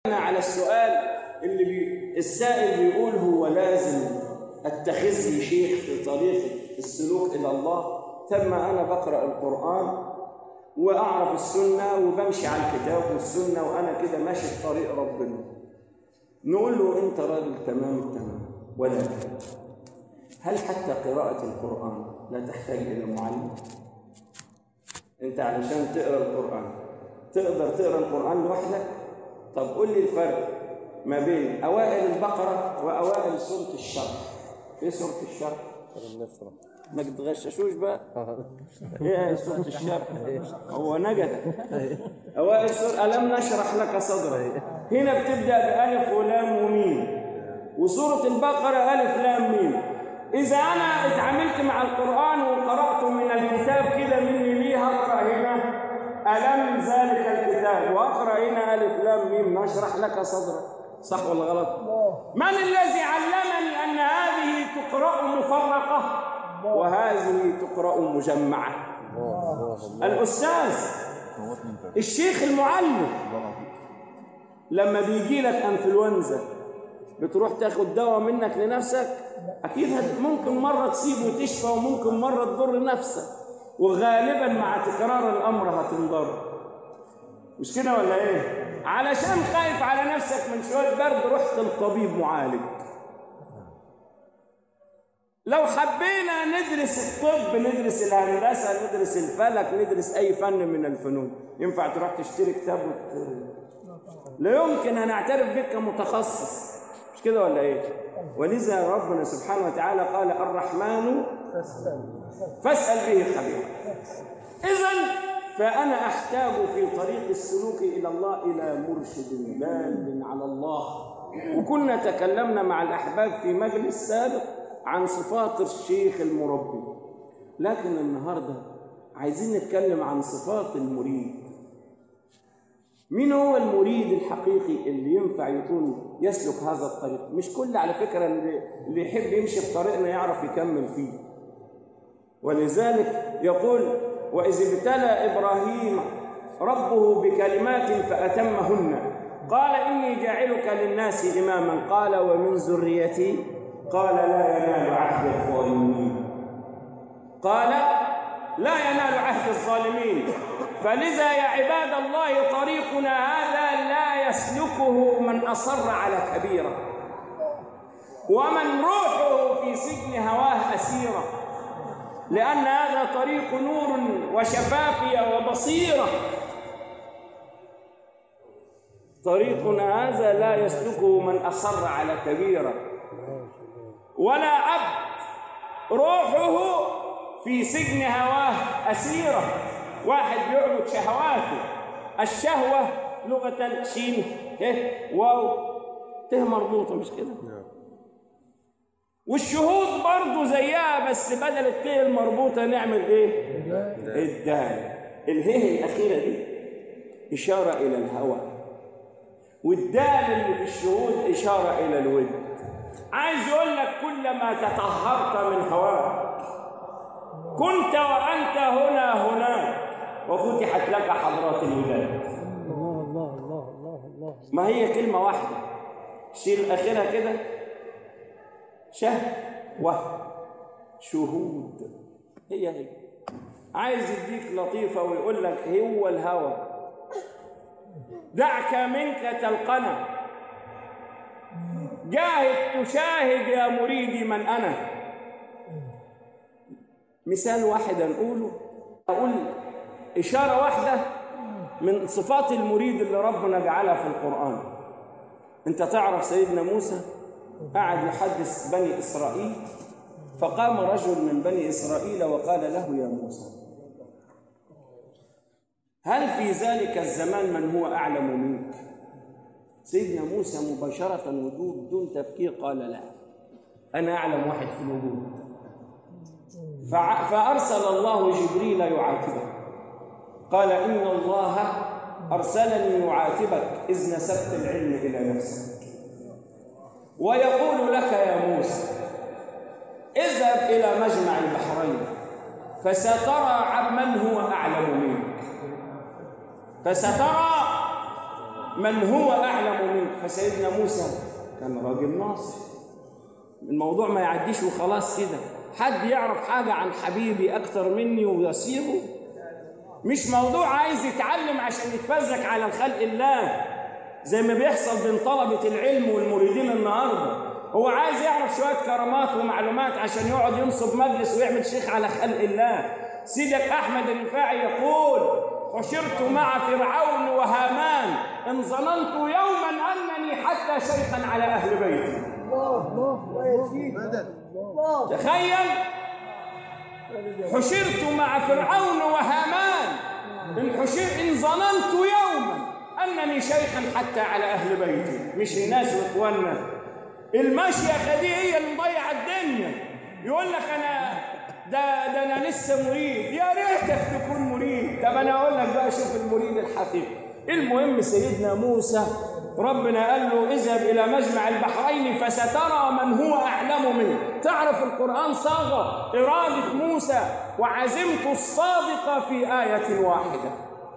على السؤال اللي بي... السائل بيقول هو لازم اتخذ لي شيخ في طريق السلوك الى الله ثم انا بقرا القران واعرف السنه وبمشي على الكتاب والسنه وانا كده ماشي في طريق ربنا نقول له انت راجل تمام التمام ولكن هل حتى قراءه القران لا تحتاج الى معلم انت علشان تقرا القران تقدر تقرا القران لوحدك طب قول لي الفرق ما بين اوائل البقره واوائل سوره الشرح ايه سوره الشرح ما تتغششوش بقى ايه سوره الشرح هو نجد اوائل سوره الم نشرح لك صدرك هنا بتبدا بالف ولام وميم وسوره البقره الف لام ميم اذا انا اتعاملت مع القران وقرات من الكتاب كده مني ليه هقرا هنا ألم ذلك الكتاب وأقرأ هنا ألف لام ميم نشرح لك صدرك صح ولا غلط؟ من الذي علمني أن هذه تقرأ مفرقة وهذه تقرأ مجمعة الأستاذ الشيخ المعلم لما بيجي لك أنفلونزا بتروح تاخد دواء منك لنفسك أكيد ممكن مرة تسيب وتشفى وممكن مرة تضر نفسك وغالبا مع تكرار الامر هتنضر مش كده ولا ايه علشان خايف على نفسك من شويه برد رحت لطبيب معالج لو حبينا ندرس الطب ندرس الهندسه ندرس الفلك ندرس اي فن من الفنون ينفع تروح تشتري كتاب وت... لا يمكن ان اعترف بك كمتخصص مش كده ولا ايه ولذا ربنا سبحانه وتعالى قال الرحمن فاسأل به خبيرا إذا فأنا أحتاج في طريق السلوك إلى الله إلى مرشد دال على الله وكنا تكلمنا مع الأحباب في مجلس سابق عن صفات الشيخ المربي لكن النهاردة عايزين نتكلم عن صفات المريد مين هو المريد الحقيقي اللي ينفع يكون يسلك هذا الطريق مش كل على فكرة اللي يحب يمشي في طريقنا يعرف يكمل فيه ولذلك يقول وإذ ابتلى إبراهيم ربه بكلمات فأتمهن قال إني جاعلك للناس إماما قال ومن ذريتي قال لا ينال عهد الظالمين قال لا ينال عهد الظالمين فلذا يا عباد الله طريقنا هذا لا يسلكه من أصر على كبيرة ومن روحه في سجن هواه أسيرة لأن هذا طريق نور وشفافية وبصيرة طريقنا هذا لا يسلكه من أصر على كبيرة ولا عبد روحه في سجن هواه أسيرة واحد يعبد شهواته الشهوة لغة شين إيه واو ته مربوطة مش كده والشهود برضه زيها بس بدل التاء المربوطة نعمل ايه؟ الدال الهي الأخيرة دي إشارة إلى الهوى والدال اللي في الشهود إشارة إلى الود عايز يقول لك كلما تطهرت من هواك كنت وأنت هنا هناك وفتحت لك حضرات الولاد الله الله الله الله الله ما هي كلمة واحدة شيل آخرها كده شهوة شهود هي هي عايز يديك لطيفة ويقول لك هو الهوى دعك منك تلقنا جاهد تشاهد يا مريدي من أنا مثال واحد نقوله أقول إشارة واحدة من صفات المريد اللي ربنا جعلها في القرآن أنت تعرف سيدنا موسى قعد يحدث بني إسرائيل فقام رجل من بني إسرائيل وقال له يا موسى هل في ذلك الزمان من هو أعلم منك سيدنا موسى مباشرة وجود دون تفكير قال لا أنا أعلم واحد في الوجود فع- فأرسل الله جبريل يعاتبه قال إن الله أرسلني يعاتبك إذ نسبت العلم إلى نفسك ويقول لك يا موسى اذهب إلى مجمع البحرين فسترى عمن هو أعلم منك فسترى من هو أعلم منك فسيدنا موسى كان راجل ناصح الموضوع ما يعديش وخلاص كده حد يعرف حاجة عن حبيبي أكتر مني ويصيبه مش موضوع عايز يتعلم عشان يتفزك على الخلق الله زي ما بيحصل بين طلبة العلم والمريدين النهارده هو عايز يعرف شوية كرامات ومعلومات عشان يقعد ينصب مجلس ويعمل شيخ على خلق الله سيدك أحمد الرفاعي يقول حشرت مع فرعون وهامان إن ظننت يوما أنني حتى شيخا على أهل بيتي الله الله الله يا سيدي الله تخيل حشرت مع فرعون وهامان إن حشر إن ظننت يوما أنني شيخا حتى على أهل بيتي مش الناس وإخواننا المشيخة دي هي اللي مضيعة الدنيا يقول لك أنا ده ده أنا لسه مريد يا ريتك تكون مريد طب أنا أقول لك بقى شوف المريد الحقيقي المهم سيدنا موسى ربنا قال له اذهب إلى مجمع البحرين فسترى من هو أعلم منه تعرف القرآن صاغ إرادة موسى وعزمته الصادقة في آية واحدة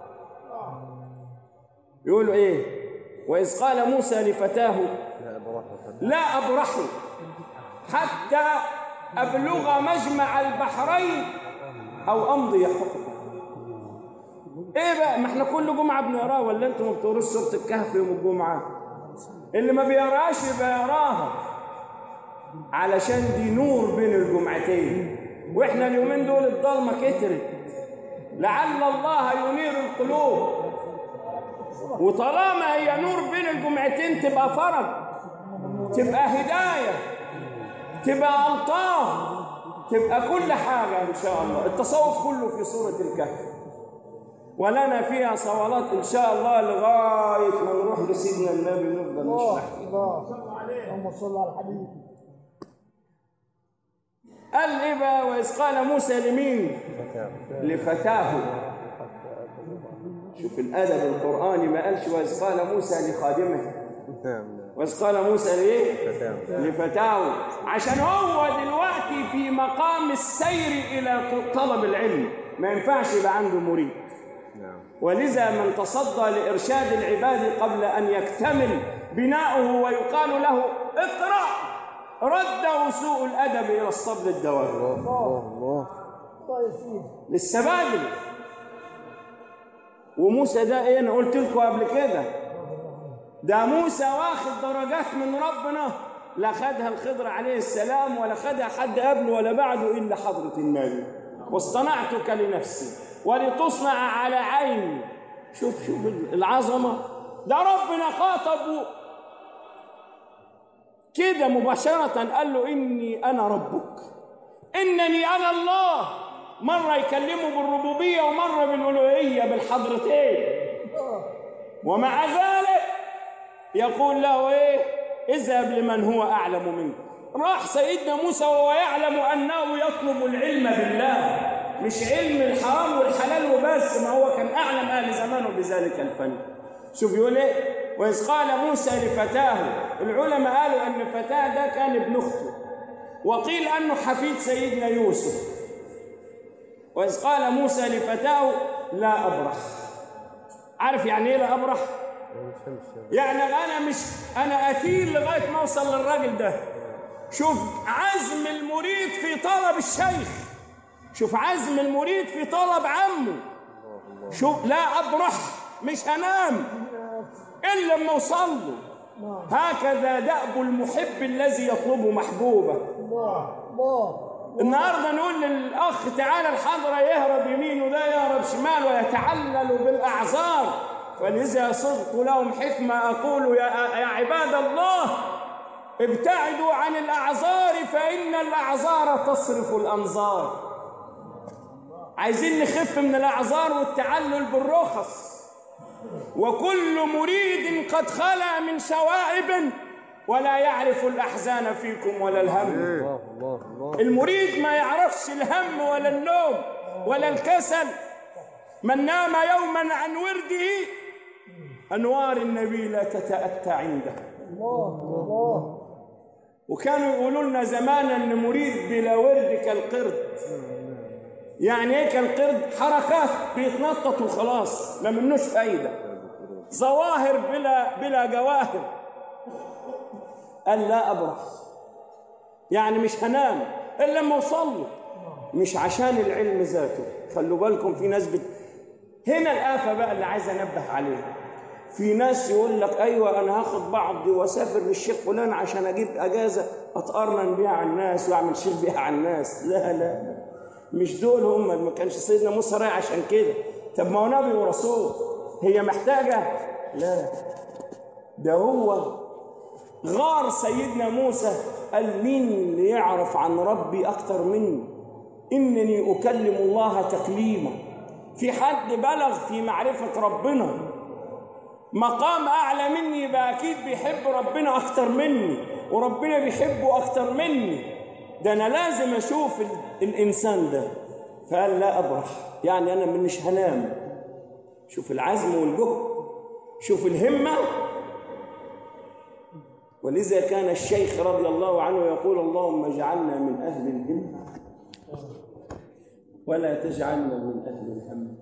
يقول إيه وإذ قال موسى لفتاه لا أبرح حتى أبلغ مجمع البحرين أو أمضي حقبة إيه بقى ما إحنا كل جمعة بنقراه ولا أنتم ما بتقروش سورة الكهف يوم الجمعة اللي ما بيقراش يبقى يقراها علشان دي نور بين الجمعتين وإحنا اليومين دول الضلمة كترت لعل الله ينير القلوب وطالما هي نور بين الجمعتين تبقى فرج تبقى هداية تبقى ألطاف تبقى كل حاجة إن شاء الله التصوف كله في سورة الكهف ولنا فيها صولات إن شاء الله لغاية ما نروح لسيدنا النبي نفضل الله نشرح فيه الله اللهم صل على الحبيب قال إيه بقى وإذ قال موسى لمين لفتاه شوف الأدب القرآني ما قالش وإذ قال موسى لخادمه وإذ قال موسى لإيه؟ لفتاه عشان هو دلوقتي في مقام السير إلى طلب العلم ما ينفعش يبقى عنده مريد ولذا من تصدى لإرشاد العباد قبل أن يكتمل بناؤه ويقال له اقرأ رده سوء الأدب إلى الصبر الدوام الله يا سيدي للسبابل وموسى ده ايه انا قلت لكم قبل كده ده موسى واخد درجات من ربنا لا خدها الخضر عليه السلام ولا خدها حد قبله ولا بعده الا حضره النبي واصطنعتك لنفسي ولتصنع على عيني شوف شوف العظمه ده ربنا خاطبه كده مباشره قال له اني انا ربك انني انا الله مره يكلمه بالربوبيه ومره بالالوهيه بالحضرتين ومع ذلك يقول له ايه اذهب لمن هو اعلم منك راح سيدنا موسى وهو يعلم انه يطلب العلم بالله مش علم الحرام والحلال وبس ما هو كان اعلم اهل زمانه بذلك الفن شوف يقول ايه واذ قال موسى لفتاه العلماء قالوا ان فتاه ده كان ابن اخته وقيل انه حفيد سيدنا يوسف وإذ قال موسى لفتاه لا أبرح عارف يعني إيه لا أبرح؟ يعني أنا مش أنا أتيل لغاية ما أوصل للراجل ده شوف عزم المريد في طلب الشيخ شوف عزم المريد في طلب عمه شوف لا أبرح مش هنام إلا لما أوصل له هكذا دأب المحب الذي يطلب محبوبه الله الله النهارده نقول للاخ تعالى الحضره يهرب يمين وده يهرب شمال ويتعلل بالاعذار فلذا صرت لهم حكمه اقول يا يا عباد الله ابتعدوا عن الاعذار فان الاعذار تصرف الانظار عايزين نخف من الاعذار والتعلل بالرخص وكل مريد قد خلا من شوائب ولا يعرف الاحزان فيكم ولا الهم الله الله الله المريد ما يعرفش الهم ولا النوم ولا الكسل من نام يوما عن ورده انوار النبي لا تتاتى عنده الله الله وكانوا يقولوا لنا زمان ان مريد بلا ورد كالقرد يعني ايه كالقرد حركات بيتنطط وخلاص ما منوش فايده ظواهر بلا بلا جواهر قال لا أبرح يعني مش هنام إلا لما أوصل له مش عشان العلم ذاته خلوا بالكم في ناس بت... هنا الآفة بقى اللي عايز أنبه عليها في ناس يقول لك أيوة أنا هاخد بعضي وأسافر للشيخ فلان عشان أجيب أجازة أتقرن بيها على الناس وأعمل شيخ بيها على الناس لا لا مش دول هم ما كانش سيدنا موسى رايح عشان كده طب ما هو نبي ورسول هي محتاجة لا ده هو غار سيدنا موسى قال مين اللي يعرف عن ربي أكتر مني إنني أكلم الله تكليما في حد بلغ في معرفة ربنا مقام أعلى مني يبقى أكيد بيحب ربنا أكتر مني وربنا بيحبه أكتر مني ده أنا لازم أشوف ال- الإنسان ده فقال لا أبرح يعني أنا مش هنام شوف العزم والجهد شوف الهمة ولذا كان الشيخ رضي الله عنه يقول اللهم اجعلنا من أهل الهمة ولا تجعلنا من أهل الهم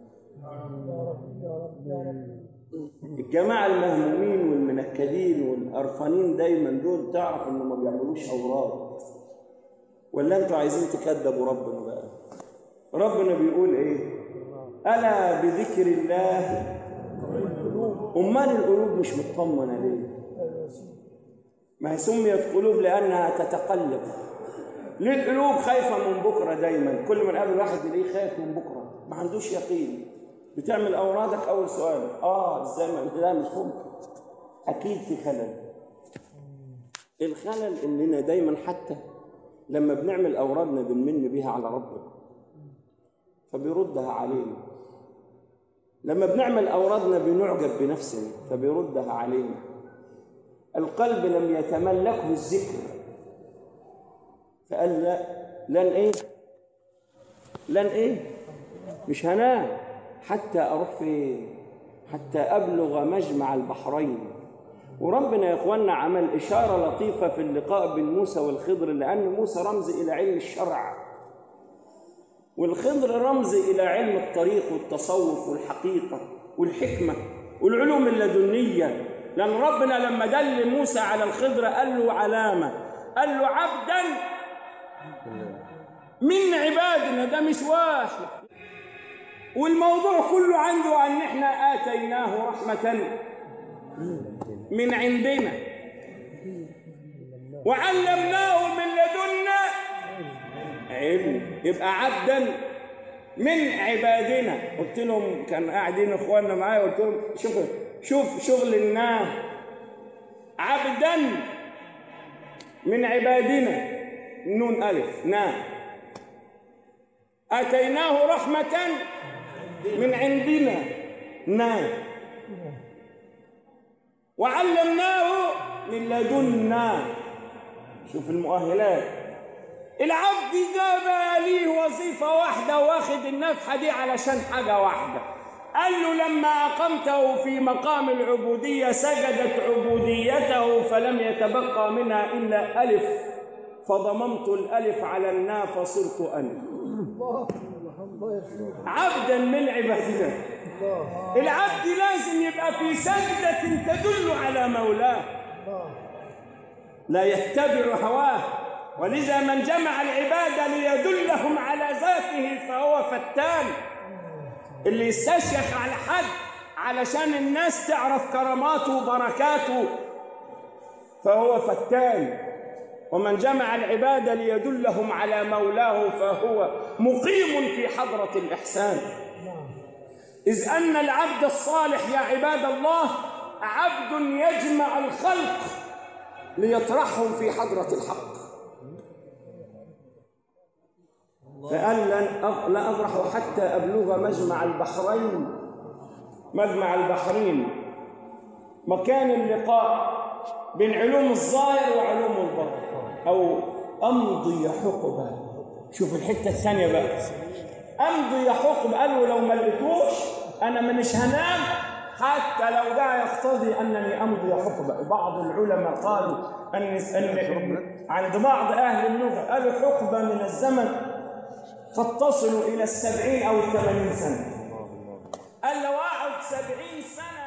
الجماعة المهمومين والمنكدين والقرفانين دايما دول تعرف انه ما بيعملوش اوراد ولا انتوا عايزين تكذبوا ربنا بقى ربنا بيقول ايه الا بذكر الله امال القلوب مش مطمنه ليه ما هي سميت قلوب لانها تتقلب ليه القلوب خايفه من بكره دايما كل ما نقابل واحد يلاقيه خايف من بكره ما عندوش يقين بتعمل اورادك اول سؤال اه ازاي ما لا مش ممكن اكيد في خلل الخلل اننا دايما حتى لما بنعمل اورادنا بنمن بيها على ربنا فبيردها علينا لما بنعمل اورادنا بنعجب بنفسنا فبيردها علينا القلب لم يتملكه الذكر فقال لا لن ايه لن ايه مش هنام حتى اروح فين حتى ابلغ مجمع البحرين وربنا يا اخوانا عمل اشاره لطيفه في اللقاء بين موسى والخضر لان موسى رمز الى علم الشرع والخضر رمز الى علم الطريق والتصوف والحقيقه والحكمه والعلوم اللدنيه لان ربنا لما دل موسى على الخضر قال له علامه قال له عبدا من عبادنا ده مش واحد والموضوع كله عنده ان احنا اتيناه رحمه من عندنا وعلمناه من لدنا علم يبقى عبدا من عبادنا قلت لهم كان قاعدين اخواننا معايا قلت لهم شوف شوف شغل الناه عبدا من عبادنا نون الف نا اتيناه رحمه من عندنا نا وعلمناه من لدنا شوف المؤهلات العبد ده بقى ليه وظيفة واحدة واخد النفحة دي علشان حاجة واحدة قال له لما أقمته في مقام العبودية سجدت عبوديته فلم يتبقى منها إلا ألف فضممت الألف على النا فصرت أنا عبدا من عبادنا العبد لازم يبقى في سجدة تدل على مولاه لا يتبع هواه ولذا من جمع العبادة ليدلهم على ذاته فهو فتان اللي يستشيخ على حد علشان الناس تعرف كراماته وبركاته فهو فتان ومن جمع العبادة ليدلهم على مولاه فهو مقيم في حضرة الإحسان إذ أن العبد الصالح يا عباد الله عبد يجمع الخلق ليطرحهم في حضرة الحق فقال لن أب... لا أبرح حتى أبلغ مجمع البحرين مجمع البحرين مكان اللقاء بين علوم الظاهر وعلوم الباطن أو أمضي حقبة شوف الحتة الثانية بقى أمضي حقبة قالوا لو ما لقيتوش أنا مش هنام حتى لو ده يقتضي أنني أمضي حقبة بعض العلماء قالوا أن أن عند بعض أهل اللغة قالوا حقبة من الزمن قد تصل إلى السبعين أو الثمانين سنة قال لو أقعد سبعين سنة